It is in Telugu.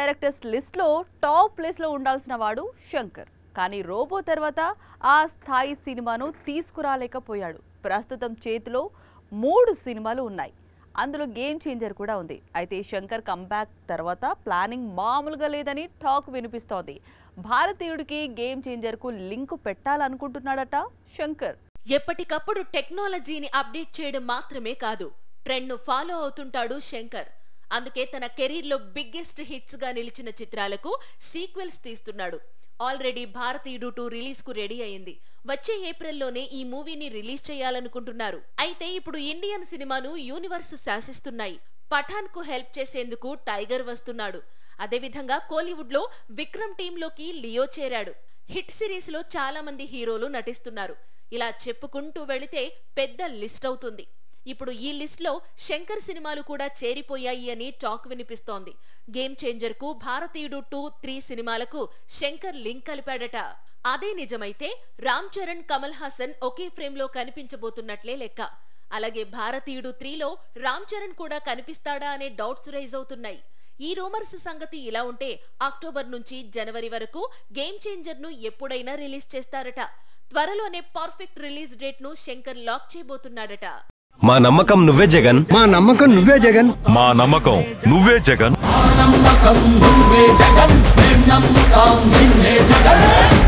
డైరెక్టర్స్ లిస్ట్లో టాప్ ప్లేస్లో ఉండాల్సిన వాడు శంకర్ కానీ రోబో తర్వాత ఆ స్థాయి సినిమాను తీసుకురాలేకపోయాడు ప్రస్తుతం చేతిలో మూడు సినిమాలు ఉన్నాయి అందులో గేమ్ చేంజర్ కూడా ఉంది అయితే శంకర్ కంబ్యాక్ తర్వాత ప్లానింగ్ మామూలుగా లేదని టాక్ వినిపిస్తోంది భారతీయుడికి గేమ్ చేంజర్కు లింకు పెట్టాలనుకుంటున్నాడట శంకర్ ఎప్పటికప్పుడు టెక్నాలజీని అప్డేట్ చేయడం మాత్రమే కాదు ట్రెండ్ను ఫాలో అవుతుంటాడు శంకర్ అందుకే తన కెరీర్లో బిగ్గెస్ట్ హిట్స్ గా నిలిచిన చిత్రాలకు సీక్వెల్స్ తీస్తున్నాడు ఆల్రెడీ భారతీయుడు టూ రిలీజ్ కు రెడీ అయింది వచ్చే ఏప్రిల్లోనే ఈ మూవీని రిలీజ్ చేయాలనుకుంటున్నారు అయితే ఇప్పుడు ఇండియన్ సినిమాను యూనివర్స్ శాసిస్తున్నాయి పఠాన్ కు హెల్ప్ చేసేందుకు టైగర్ వస్తున్నాడు అదేవిధంగా కోలీవుడ్ లో విక్రమ్ టీంలోకి లియో చేరాడు హిట్ సిరీస్ లో చాలా మంది హీరోలు నటిస్తున్నారు ఇలా చెప్పుకుంటూ వెళితే పెద్ద లిస్ట్ అవుతుంది ఇప్పుడు ఈ లిస్ట్ లో శంకర్ సినిమాలు కూడా చేరిపోయాయి అని టాక్ వినిపిస్తోంది గేమ్ చేంజర్ కు భారతీయుడు టూ త్రీ సినిమాలకు శంకర్ లింక్ కలిపాడట అదే నిజమైతే రామ్ చరణ్ కమల్ హాసన్ ఒకే ఫ్రేమ్ లో కనిపించబోతున్నట్లే లెక్క అలాగే భారతీయుడు త్రీలో రామ్ చరణ్ కూడా కనిపిస్తాడా అనే డౌట్స్ రైజ్ అవుతున్నాయి ఈ రూమర్స్ సంగతి ఇలా ఉంటే అక్టోబర్ నుంచి జనవరి వరకు గేమ్ చేంజర్ ను ఎప్పుడైనా రిలీజ్ చేస్తారట త్వరలోనే పర్ఫెక్ట్ రిలీజ్ డేట్ ను శంకర్ లాక్ చేయబోతున్నాడట మా నమ్మకం నువ్వే జగన్ మా నమ్మకం నువ్వే జగన్ మా నమ్మకం నువ్వే జగన్ నమ్మకం నువ్వే జగన్ మేం నమ్ముతాం నిన్నే జగన్